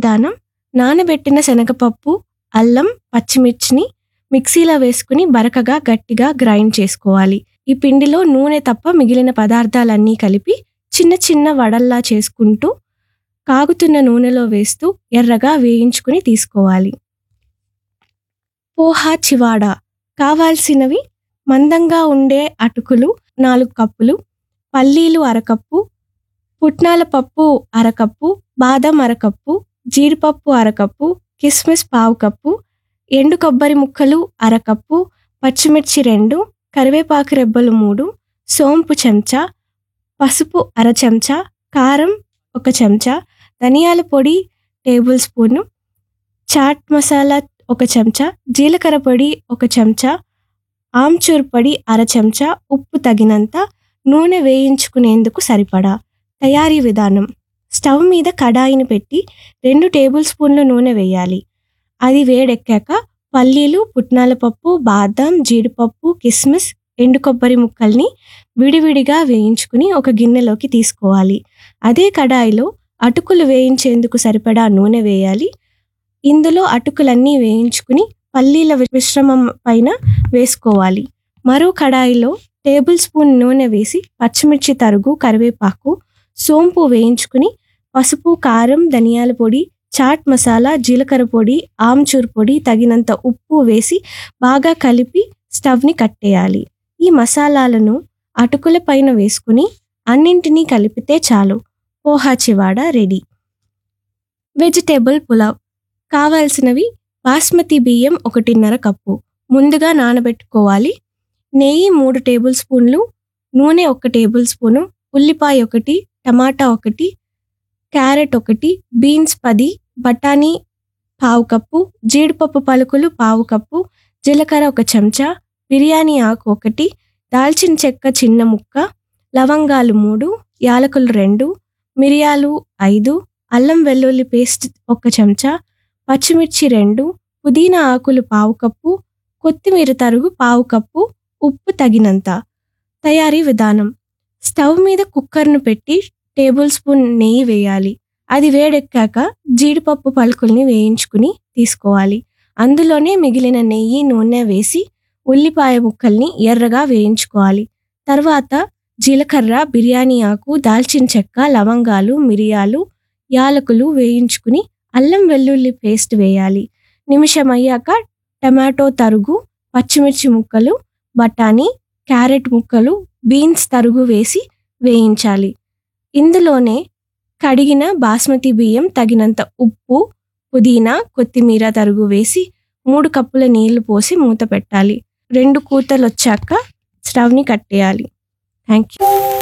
విధానం నానబెట్టిన శనగపప్పు అల్లం పచ్చిమిర్చిని మిక్సీలో వేసుకుని బరకగా గట్టిగా గ్రైండ్ చేసుకోవాలి ఈ పిండిలో నూనె తప్ప మిగిలిన పదార్థాలన్నీ కలిపి చిన్న చిన్న వడల్లా చేసుకుంటూ కాగుతున్న నూనెలో వేస్తూ ఎర్రగా వేయించుకుని తీసుకోవాలి పోహా చివాడా కావాల్సినవి మందంగా ఉండే అటుకులు నాలుగు కప్పులు పల్లీలు అరకప్పు పుట్నాల పప్పు అరకప్పు బాదం అరకప్పు జీడిపప్పు అరకప్పు కిస్మిస్ పావు కప్పు ఎండు కొబ్బరి ముక్కలు అరకప్పు పచ్చిమిర్చి రెండు కరివేపాకు రెబ్బలు మూడు సోంపు చెంచా పసుపు అర చెంచా కారం ఒక చెంచా ధనియాల పొడి టేబుల్ స్పూను చాట్ మసాలా ఒక చెంచా జీలకర్ర పొడి ఒక చెంచా ఆమ్చూర్ పొడి అర చెంచా ఉప్పు తగినంత నూనె వేయించుకునేందుకు సరిపడా తయారీ విధానం స్టవ్ మీద కడాయిని పెట్టి రెండు టేబుల్ స్పూన్ల నూనె వేయాలి అది వేడెక్కాక పల్లీలు పుట్నాల పప్పు బాదం జీడిపప్పు కిస్మిస్ ఎండు కొబ్బరి ముక్కల్ని విడివిడిగా వేయించుకుని ఒక గిన్నెలోకి తీసుకోవాలి అదే కడాయిలో అటుకులు వేయించేందుకు సరిపడా నూనె వేయాలి ఇందులో అటుకులన్నీ వేయించుకుని పల్లీల మిశ్రమం పైన వేసుకోవాలి మరో కడాయిలో టేబుల్ స్పూన్ నూనె వేసి పచ్చిమిర్చి తరుగు కరివేపాకు సోంపు వేయించుకుని పసుపు కారం ధనియాల పొడి చాట్ మసాలా జీలకర్ర పొడి ఆమ్చూర్ పొడి తగినంత ఉప్పు వేసి బాగా కలిపి స్టవ్ని కట్టేయాలి ఈ మసాలాలను అటుకుల పైన వేసుకుని అన్నింటినీ కలిపితే చాలు పోహా చివాడ రెడీ వెజిటేబుల్ పులావ్ కావాల్సినవి బాస్మతి బియ్యం ఒకటిన్నర కప్పు ముందుగా నానబెట్టుకోవాలి నెయ్యి మూడు టేబుల్ స్పూన్లు నూనె ఒక టేబుల్ స్పూను ఉల్లిపాయ ఒకటి టమాటా ఒకటి క్యారెట్ ఒకటి బీన్స్ పది బఠానీ పావు కప్పు జీడిపప్పు పలుకులు పావు కప్పు జీలకర్ర ఒక చెంచా బిర్యానీ ఆకు ఒకటి దాల్చిన చెక్క చిన్న ముక్క లవంగాలు మూడు యాలకులు రెండు మిరియాలు ఐదు అల్లం వెల్లుల్లి పేస్ట్ ఒక చెంచా పచ్చిమిర్చి రెండు పుదీనా ఆకులు పావు కప్పు కొత్తిమీర తరుగు పావు కప్పు ఉప్పు తగినంత తయారీ విధానం స్టవ్ మీద కుక్కర్ను పెట్టి టేబుల్ స్పూన్ నెయ్యి వేయాలి అది వేడెక్కాక జీడిపప్పు పలుకుల్ని వేయించుకుని తీసుకోవాలి అందులోనే మిగిలిన నెయ్యి నూనె వేసి ఉల్లిపాయ ముక్కల్ని ఎర్రగా వేయించుకోవాలి తర్వాత జీలకర్ర బిర్యానీ ఆకు దాల్చిన చెక్క లవంగాలు మిరియాలు యాలకులు వేయించుకుని అల్లం వెల్లుల్లి పేస్ట్ వేయాలి నిమిషం అయ్యాక టమాటో తరుగు పచ్చిమిర్చి ముక్కలు బఠానీ క్యారెట్ ముక్కలు బీన్స్ తరుగు వేసి వేయించాలి ఇందులోనే కడిగిన బాస్మతి బియ్యం తగినంత ఉప్పు పుదీనా కొత్తిమీర తరుగు వేసి మూడు కప్పుల నీళ్లు పోసి మూత పెట్టాలి రెండు కూతలు వచ్చాక స్టవ్ని కట్టేయాలి థ్యాంక్ యూ